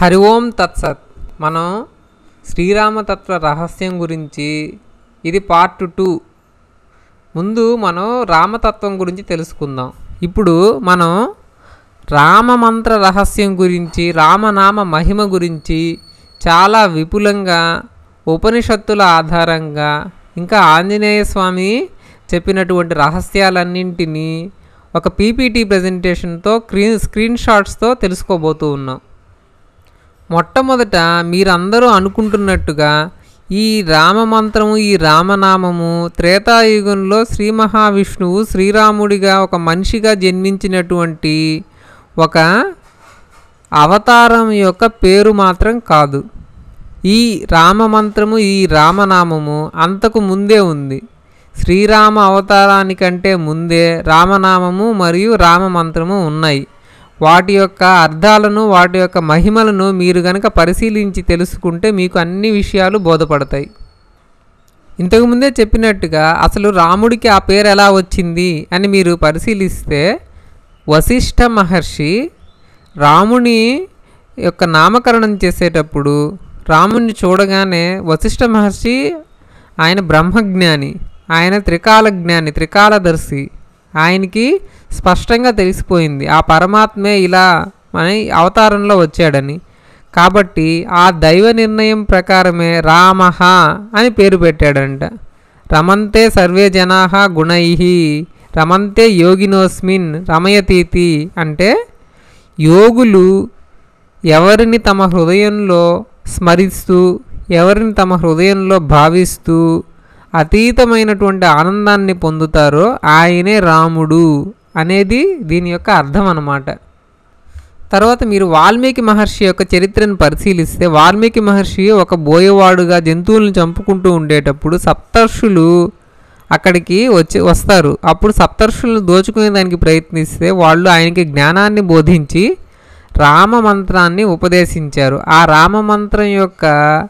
హరి ఓం తత్సత్ మనం శ్రీరామతత్వ రహస్యం గురించి ఇది పార్ట్ టూ ముందు మనం రామతత్వం గురించి తెలుసుకుందాం ఇప్పుడు మనం రామమంత్ర రహస్యం గురించి రామనామ మహిమ గురించి చాలా విపులంగా ఉపనిషత్తుల ఆధారంగా ఇంకా ఆంజనేయ స్వామి చెప్పినటువంటి రహస్యాలన్నింటినీ ఒక పీపీటీ ప్రజెంటేషన్తో స్క్రీన్ స్క్రీన్ షాట్స్తో తెలుసుకోబోతూ ఉన్నాం మొట్టమొదట మీరందరూ అనుకుంటున్నట్టుగా ఈ రామమంత్రము ఈ రామనామము త్రేతాయుగంలో శ్రీ మహావిష్ణువు శ్రీరాముడిగా ఒక మనిషిగా జన్మించినటువంటి ఒక అవతారం యొక్క పేరు మాత్రం కాదు ఈ రామమంత్రము ఈ రామనామము అంతకు ముందే ఉంది శ్రీరామ అవతారానికంటే ముందే రామనామము మరియు రామమంత్రము ఉన్నాయి వాటి యొక్క అర్థాలను వాటి యొక్క మహిమలను మీరు గనక పరిశీలించి తెలుసుకుంటే మీకు అన్ని విషయాలు బోధపడతాయి ఇంతకుముందే చెప్పినట్టుగా అసలు రాముడికి ఆ పేరు ఎలా వచ్చింది అని మీరు పరిశీలిస్తే వశిష్ఠ మహర్షి రాముని యొక్క నామకరణం చేసేటప్పుడు రాముని చూడగానే వశిష్ఠ మహర్షి ఆయన బ్రహ్మజ్ఞాని ఆయన త్రికాల జ్ఞాని త్రికాలదర్శి ఆయనకి స్పష్టంగా తెలిసిపోయింది ఆ పరమాత్మే ఇలా మన అవతారంలో వచ్చాడని కాబట్టి ఆ దైవ నిర్ణయం ప్రకారమే రామః అని పేరు పెట్టాడంట రమంతే సర్వే జనా గుణై రమంతే యోగినోస్మిన్ రమయతీతి అంటే యోగులు ఎవరిని తమ హృదయంలో స్మరిస్తూ ఎవరిని తమ హృదయంలో భావిస్తూ అతీతమైనటువంటి ఆనందాన్ని పొందుతారో ఆయనే రాముడు అనేది దీని యొక్క అర్థం అన్నమాట తర్వాత మీరు వాల్మీకి మహర్షి యొక్క చరిత్రను పరిశీలిస్తే వాల్మీకి మహర్షి ఒక బోయవాడుగా జంతువులను చంపుకుంటూ ఉండేటప్పుడు సప్తర్షులు అక్కడికి వచ్చి వస్తారు అప్పుడు సప్తర్షులను దోచుకునే దానికి ప్రయత్నిస్తే వాళ్ళు ఆయనకి జ్ఞానాన్ని బోధించి రామ మంత్రాన్ని ఉపదేశించారు ఆ రామ మంత్రం యొక్క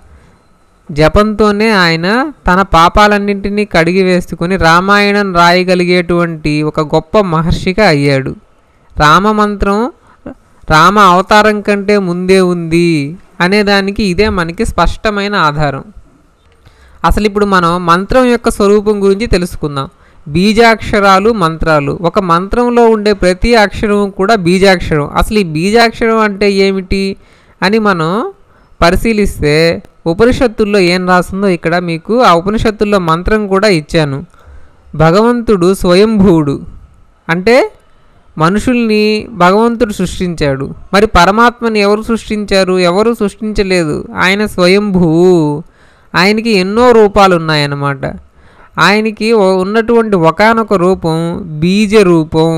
జపంతోనే ఆయన తన పాపాలన్నింటినీ కడిగి వేసుకుని రామాయణం రాయగలిగేటువంటి ఒక గొప్ప మహర్షిగా అయ్యాడు రామమంత్రం రామ అవతారం కంటే ముందే ఉంది అనేదానికి ఇదే మనకి స్పష్టమైన ఆధారం అసలు ఇప్పుడు మనం మంత్రం యొక్క స్వరూపం గురించి తెలుసుకుందాం బీజాక్షరాలు మంత్రాలు ఒక మంత్రంలో ఉండే ప్రతి అక్షరం కూడా బీజాక్షరం అసలు ఈ బీజాక్షరం అంటే ఏమిటి అని మనం పరిశీలిస్తే ఉపనిషత్తుల్లో ఏం రాసిందో ఇక్కడ మీకు ఆ ఉపనిషత్తుల్లో మంత్రం కూడా ఇచ్చాను భగవంతుడు స్వయంభూవుడు అంటే మనుషుల్ని భగవంతుడు సృష్టించాడు మరి పరమాత్మని ఎవరు సృష్టించారు ఎవరు సృష్టించలేదు ఆయన స్వయంభువు ఆయనకి ఎన్నో రూపాలు ఉన్నాయన్నమాట ఆయనకి ఉన్నటువంటి ఒకనొక రూపం బీజ రూపం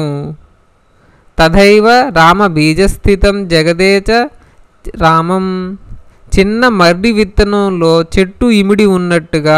తథైవ రామ బీజస్థితం జగదేచ రామం చిన్న మర్రి విత్తనంలో చెట్టు ఇమిడి ఉన్నట్టుగా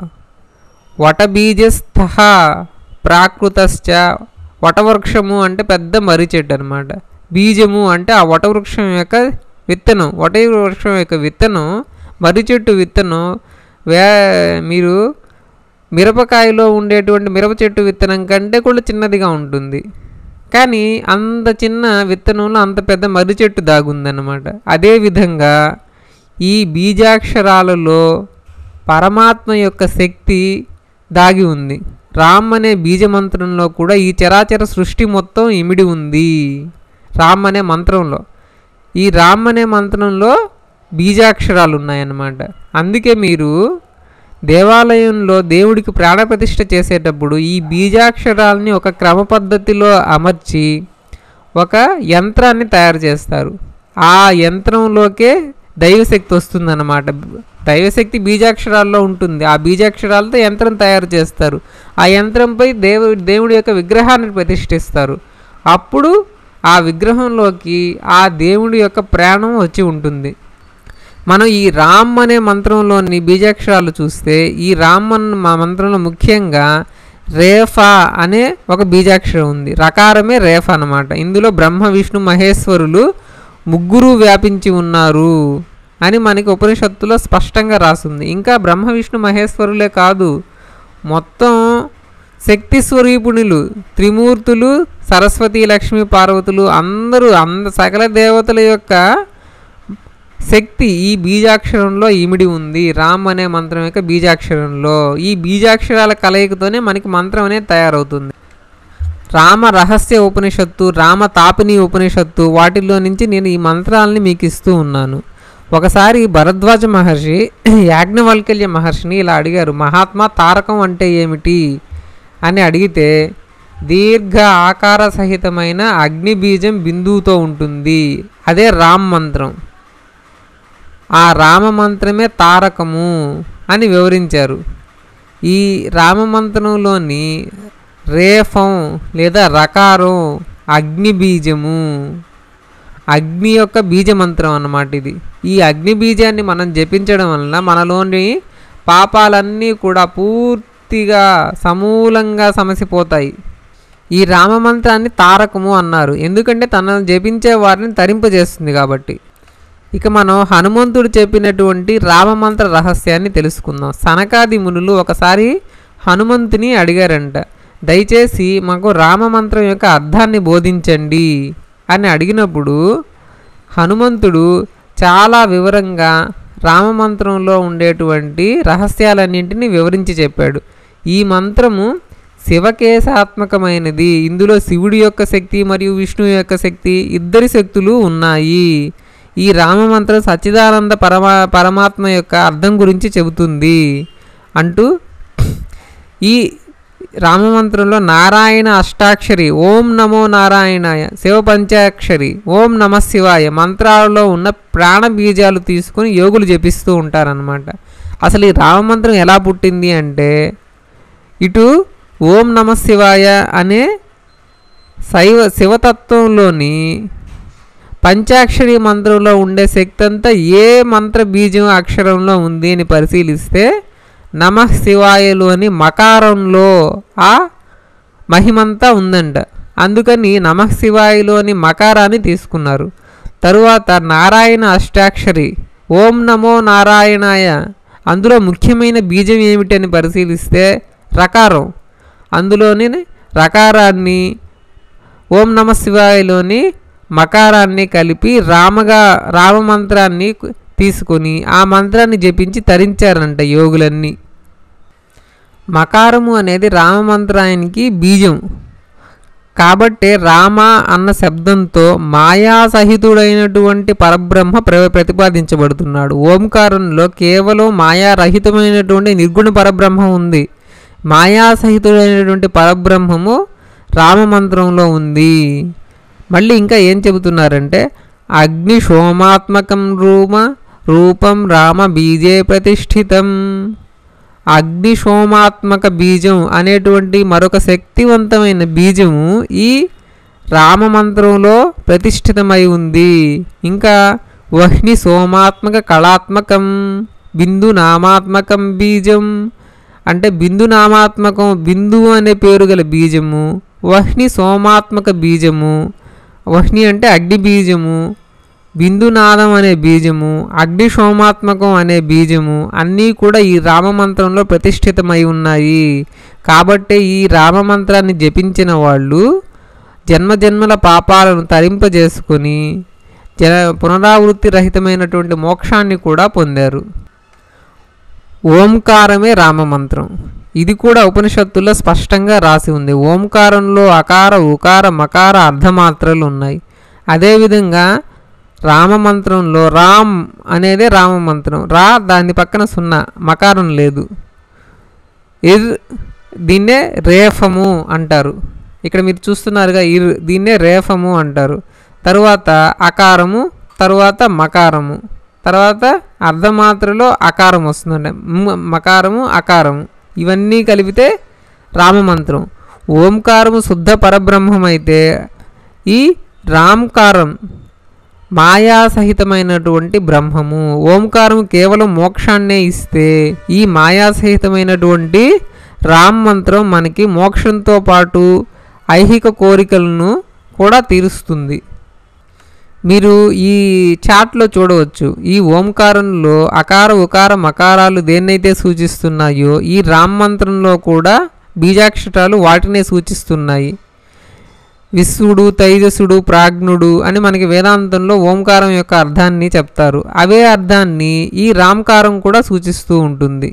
వటబీజస్థ ప్రాకృతశ్చ వటవృక్షము అంటే పెద్ద మర్రి చెట్టు అనమాట బీజము అంటే ఆ వటవృక్షం యొక్క విత్తనం వటవృక్షం యొక్క విత్తనం మర్రి చెట్టు విత్తనం వే మీరు మిరపకాయలో ఉండేటువంటి మిరప చెట్టు విత్తనం కంటే కూడా చిన్నదిగా ఉంటుంది కానీ అంత చిన్న విత్తనంలో అంత పెద్ద మర్రి చెట్టు దాగుందన్నమాట అదేవిధంగా ఈ బీజాక్షరాలలో పరమాత్మ యొక్క శక్తి దాగి ఉంది రామ్ అనే బీజమంత్రంలో కూడా ఈ చరాచర సృష్టి మొత్తం ఇమిడి ఉంది రామ్ అనే మంత్రంలో ఈ రామ్ అనే మంత్రంలో బీజాక్షరాలు ఉన్నాయన్నమాట అందుకే మీరు దేవాలయంలో దేవుడికి ప్రాణప్రతిష్ఠ చేసేటప్పుడు ఈ బీజాక్షరాలని ఒక క్రమ పద్ధతిలో అమర్చి ఒక యంత్రాన్ని తయారు చేస్తారు ఆ యంత్రంలోకే దైవశక్తి వస్తుందన్నమాట దైవశక్తి బీజాక్షరాల్లో ఉంటుంది ఆ బీజాక్షరాలతో యంత్రం తయారు చేస్తారు ఆ యంత్రంపై దేవు దేవుడి యొక్క విగ్రహాన్ని ప్రతిష్ఠిస్తారు అప్పుడు ఆ విగ్రహంలోకి ఆ దేవుడి యొక్క ప్రాణం వచ్చి ఉంటుంది మనం ఈ రామ్ అనే మంత్రంలోని బీజాక్షరాలు చూస్తే ఈ రామ్ అన్న మంత్రంలో ముఖ్యంగా రేఫా అనే ఒక బీజాక్షరం ఉంది రకారమే రేఫ అనమాట ఇందులో బ్రహ్మ విష్ణు మహేశ్వరులు ముగ్గురు వ్యాపించి ఉన్నారు అని మనకి ఉపనిషత్తులో స్పష్టంగా రాసింది ఇంకా బ్రహ్మ విష్ణు మహేశ్వరులే కాదు మొత్తం శక్తి స్వరూపుణులు త్రిమూర్తులు సరస్వతి లక్ష్మి పార్వతులు అందరూ అంద సకల దేవతల యొక్క శక్తి ఈ బీజాక్షరంలో ఇమిడి ఉంది రామ్ అనే మంత్రం యొక్క బీజాక్షరంలో ఈ బీజాక్షరాల కలయికతోనే మనకి మంత్రం అనేది తయారవుతుంది రామ రహస్య ఉపనిషత్తు రామ తాపిని ఉపనిషత్తు వాటిల్లో నుంచి నేను ఈ మంత్రాలని మీకు ఇస్తూ ఉన్నాను ఒకసారి భరద్వాజ మహర్షి యాజ్ఞవల్కల్య మహర్షిని ఇలా అడిగారు మహాత్మా తారకం అంటే ఏమిటి అని అడిగితే దీర్ఘ ఆకార సహితమైన అగ్ని బీజం బిందువుతో ఉంటుంది అదే రామ్ మంత్రం ఆ రామ మంత్రమే తారకము అని వివరించారు ఈ రామ మంత్రంలోని రేఫం లేదా రకారం అగ్ని బీజము అగ్ని యొక్క బీజ మంత్రం అన్నమాట ఇది ఈ అగ్ని బీజాన్ని మనం జపించడం వలన మనలోని పాపాలన్నీ కూడా పూర్తిగా సమూలంగా సమసిపోతాయి ఈ రామ మంత్రాన్ని తారకము అన్నారు ఎందుకంటే తనను జపించే వారిని తరింపజేస్తుంది కాబట్టి ఇక మనం హనుమంతుడు చెప్పినటువంటి రామమంత్ర రహస్యాన్ని తెలుసుకుందాం సనకాది మునులు ఒకసారి హనుమంతుని అడిగారంట దయచేసి మాకు రామమంత్రం యొక్క అర్థాన్ని బోధించండి అని అడిగినప్పుడు హనుమంతుడు చాలా వివరంగా రామమంత్రంలో ఉండేటువంటి రహస్యాలన్నింటినీ వివరించి చెప్పాడు ఈ మంత్రము శివకేశాత్మకమైనది ఇందులో శివుడి యొక్క శక్తి మరియు విష్ణువు యొక్క శక్తి ఇద్దరి శక్తులు ఉన్నాయి ఈ రామమంత్రం సచ్చిదానంద పరమా పరమాత్మ యొక్క అర్థం గురించి చెబుతుంది అంటూ ఈ రామమంత్రంలో నారాయణ అష్టాక్షరి ఓం నమో నారాయణాయ శివ పంచాక్షరి ఓం నమ శివాయ మంత్రాలలో ఉన్న ప్రాణ బీజాలు తీసుకొని యోగులు జపిస్తూ ఉంటారనమాట అసలు ఈ రామమంత్రం ఎలా పుట్టింది అంటే ఇటు ఓం నమ శివాయ అనే శైవ శివతత్వంలోని పంచాక్షరి మంత్రంలో ఉండే శక్తి అంతా ఏ మంత్ర బీజం అక్షరంలో ఉంది అని పరిశీలిస్తే నమ శివాయలోని మకారంలో ఆ మహిమంతా ఉందంట అందుకని నమ శివాయలోని మకారాన్ని తీసుకున్నారు తరువాత నారాయణ అష్టాక్షరి ఓం నమో నారాయణాయ అందులో ముఖ్యమైన బీజం ఏమిటని పరిశీలిస్తే రకారం అందులోని రకారాన్ని ఓం నమ శివాయలోని మకారాన్ని కలిపి రామగా రామమంత్రాన్ని తీసుకొని ఆ మంత్రాన్ని జపించి తరించారంట యోగులన్నీ మకారము అనేది రామమంత్రానికి బీజం కాబట్టే రామ అన్న శబ్దంతో మాయా సహితుడైనటువంటి పరబ్రహ్మ ప్ర ప్రతిపాదించబడుతున్నాడు ఓంకారంలో కేవలం మాయారహితమైనటువంటి నిర్గుణ పరబ్రహ్మ ఉంది మాయా సహితుడైనటువంటి పరబ్రహ్మము రామమంత్రంలో ఉంది మళ్ళీ ఇంకా ఏం చెబుతున్నారంటే అగ్ని సోమాత్మకం రూమ రూపం రామ బీజే ప్రతిష్ఠితం అగ్ని సోమాత్మక బీజం అనేటువంటి మరొక శక్తివంతమైన బీజము ఈ రామమంత్రంలో ప్రతిష్ఠితమై ఉంది ఇంకా వహ్ని సోమాత్మక కళాత్మకం బిందు నామాత్మకం బీజం అంటే బిందు నామాత్మకం బిందువు అనే పేరు గల బీజము వహ్ని సోమాత్మక బీజము వహ్ని అంటే అగ్ని బీజము బిందునాదం అనే బీజము అగ్ని సోమాత్మకం అనే బీజము అన్నీ కూడా ఈ రామమంత్రంలో ప్రతిష్ఠితమై ఉన్నాయి కాబట్టే ఈ రామమంత్రాన్ని జపించిన వాళ్ళు జన్మజన్మల పాపాలను తరింపజేసుకొని జన పునరావృత్తి రహితమైనటువంటి మోక్షాన్ని కూడా పొందారు ఓంకారమే రామమంత్రం ఇది కూడా ఉపనిషత్తుల్లో స్పష్టంగా రాసి ఉంది ఓంకారంలో అకార ఉకార మకార అర్ధమాత్రలు ఉన్నాయి అదేవిధంగా రామమంత్రంలో రామ్ అనేదే రామమంత్రం రా దాని పక్కన సున్నా మకారం లేదు ఇర్ దీన్నే రేఫము అంటారు ఇక్కడ మీరు చూస్తున్నారుగా ఇర్ దీన్నే రేఫము అంటారు తరువాత అకారము తరువాత మకారము తర్వాత అర్ధమాత్రలో అకారం వస్తుందండి మ్- మకారము అకారము ఇవన్నీ కలిపితే రామమంత్రం ఓంకారము శుద్ధ పరబ్రహ్మం అయితే ఈ రాంకారం మాయా సహితమైనటువంటి బ్రహ్మము ఓంకారం కేవలం మోక్షాన్నే ఇస్తే ఈ మాయా సహితమైనటువంటి రామ్ మంత్రం మనకి మోక్షంతో పాటు ఐహిక కోరికలను కూడా తీరుస్తుంది మీరు ఈ చాట్లో చూడవచ్చు ఈ ఓంకారంలో అకార ఉకార మకారాలు దేన్నైతే సూచిస్తున్నాయో ఈ రామ్ మంత్రంలో కూడా బీజాక్షరాలు వాటినే సూచిస్తున్నాయి విశ్వడు తైజసుడు ప్రాజ్ఞుడు అని మనకి వేదాంతంలో ఓంకారం యొక్క అర్థాన్ని చెప్తారు అవే అర్థాన్ని ఈ రామకారం కూడా సూచిస్తూ ఉంటుంది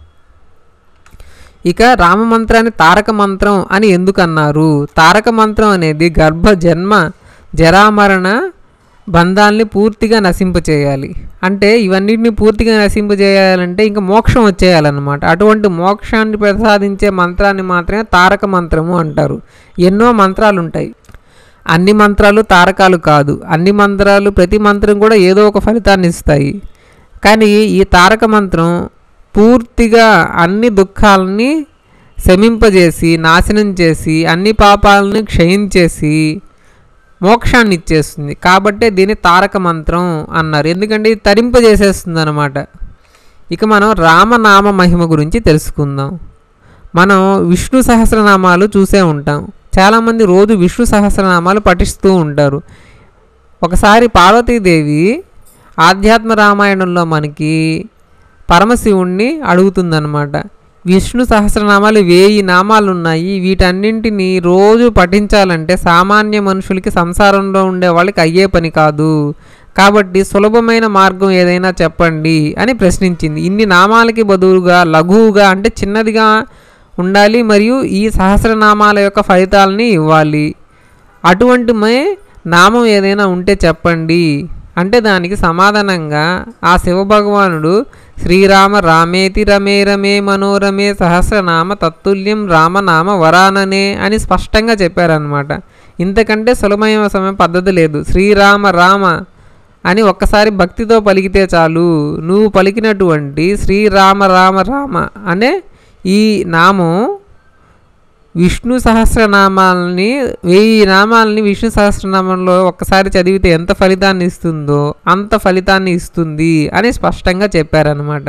ఇక రామ మంత్రాన్ని తారక మంత్రం అని ఎందుకు అన్నారు తారక మంత్రం అనేది గర్భ జన్మ జరామరణ బంధాల్ని పూర్తిగా నశింపచేయాలి అంటే ఇవన్నిటిని పూర్తిగా నశింపజేయాలంటే ఇంకా మోక్షం వచ్చేయాలన్నమాట అటువంటి మోక్షాన్ని ప్రసాదించే మంత్రాన్ని మాత్రమే తారక మంత్రము అంటారు ఎన్నో మంత్రాలు ఉంటాయి అన్ని మంత్రాలు తారకాలు కాదు అన్ని మంత్రాలు ప్రతి మంత్రం కూడా ఏదో ఒక ఫలితాన్ని ఇస్తాయి కానీ ఈ తారక మంత్రం పూర్తిగా అన్ని దుఃఖాలని శమింపజేసి నాశనం చేసి అన్ని పాపాలని క్షయించేసి మోక్షాన్ని ఇచ్చేస్తుంది కాబట్టే దీన్ని తారక మంత్రం అన్నారు ఎందుకంటే ఇది తరింపజేసేస్తుంది అనమాట ఇక మనం రామనామ మహిమ గురించి తెలుసుకుందాం మనం విష్ణు సహస్రనామాలు చూసే ఉంటాం చాలామంది రోజు విష్ణు సహస్రనామాలు పఠిస్తూ ఉంటారు ఒకసారి పార్వతీదేవి ఆధ్యాత్మ రామాయణంలో మనకి పరమశివుణ్ణి అడుగుతుందన్నమాట విష్ణు సహస్రనామాలు వేయి నామాలు ఉన్నాయి వీటన్నింటినీ రోజు పఠించాలంటే సామాన్య మనుషులకి సంసారంలో ఉండే వాళ్ళకి అయ్యే పని కాదు కాబట్టి సులభమైన మార్గం ఏదైనా చెప్పండి అని ప్రశ్నించింది ఇన్ని నామాలకి బదువుగా లఘువుగా అంటే చిన్నదిగా ఉండాలి మరియు ఈ సహస్రనామాల యొక్క ఫలితాలని ఇవ్వాలి అటువంటి నామం ఏదైనా ఉంటే చెప్పండి అంటే దానికి సమాధానంగా ఆ శివభగవానుడు శ్రీరామ రామేతి రమే రమే మనోరమే సహస్రనామ తత్తుల్యం రామనామ వరాననే అని స్పష్టంగా చెప్పారనమాట ఇంతకంటే సులభమైన సమయం పద్ధతి లేదు శ్రీరామ రామ అని ఒక్కసారి భక్తితో పలికితే చాలు నువ్వు పలికినటువంటి శ్రీరామ రామ రామ అనే ఈ నామం విష్ణు సహస్రనామాలని వెయ్యి నామాలని విష్ణు సహస్రనామంలో ఒక్కసారి చదివితే ఎంత ఫలితాన్ని ఇస్తుందో అంత ఫలితాన్ని ఇస్తుంది అని స్పష్టంగా చెప్పారనమాట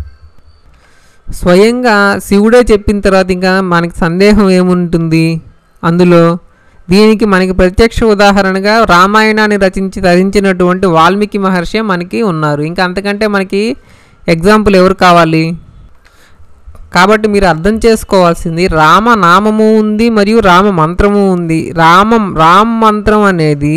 స్వయంగా శివుడే చెప్పిన తర్వాత ఇంకా మనకి సందేహం ఏముంటుంది అందులో దీనికి మనకి ప్రత్యక్ష ఉదాహరణగా రామాయణాన్ని రచించి తరించినటువంటి వాల్మీకి మహర్షి మనకి ఉన్నారు ఇంకా అంతకంటే మనకి ఎగ్జాంపుల్ ఎవరు కావాలి కాబట్టి మీరు అర్థం చేసుకోవాల్సింది రామ నామము ఉంది మరియు రామ మంత్రము ఉంది రామం రామ మంత్రం అనేది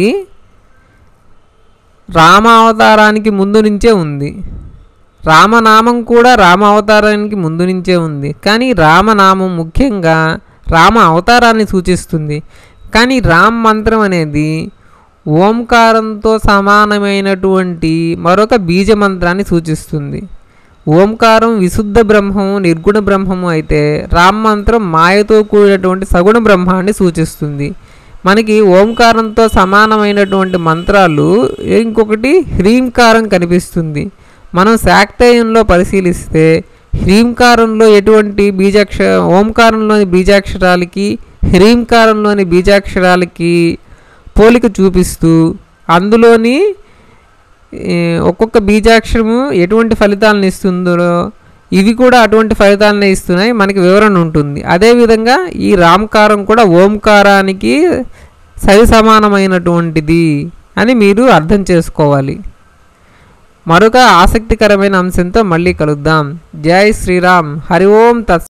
రామ అవతారానికి ముందు నుంచే ఉంది రామనామం కూడా రామ అవతారానికి ముందు నుంచే ఉంది కానీ రామనామం ముఖ్యంగా రామ అవతారాన్ని సూచిస్తుంది కానీ రామ్ మంత్రం అనేది ఓంకారంతో సమానమైనటువంటి మరొక బీజ మంత్రాన్ని సూచిస్తుంది ఓంకారం విశుద్ధ బ్రహ్మము నిర్గుణ బ్రహ్మము అయితే రామ్ మంత్రం మాయతో కూడినటువంటి సగుణ బ్రహ్మాన్ని సూచిస్తుంది మనకి ఓంకారంతో సమానమైనటువంటి మంత్రాలు ఇంకొకటి హ్రీంకారం కనిపిస్తుంది మనం శాక్తేయంలో పరిశీలిస్తే హ్రీంకారంలో ఎటువంటి బీజాక్ష ఓంకారంలోని బీజాక్షరాలకి హ్రీంకారంలోని బీజాక్షరాలకి పోలిక చూపిస్తూ అందులోని ఈ, ఒక్కొక్క బీజాక్షరము ఎటువంటి ఫలితాలను ఇస్తుందో ఇవి కూడా అటువంటి ఫలితాలను ఇస్తున్నాయి మనకి వివరణ ఉంటుంది అదేవిధంగా ఈ రామకారం కూడా ఓంకారానికి సరి సమానమైనటువంటిది అని మీరు అర్థం చేసుకోవాలి మరొక ఆసక్తికరమైన అంశంతో మళ్ళీ కలుద్దాం జై శ్రీరామ్ హరి ఓం తత్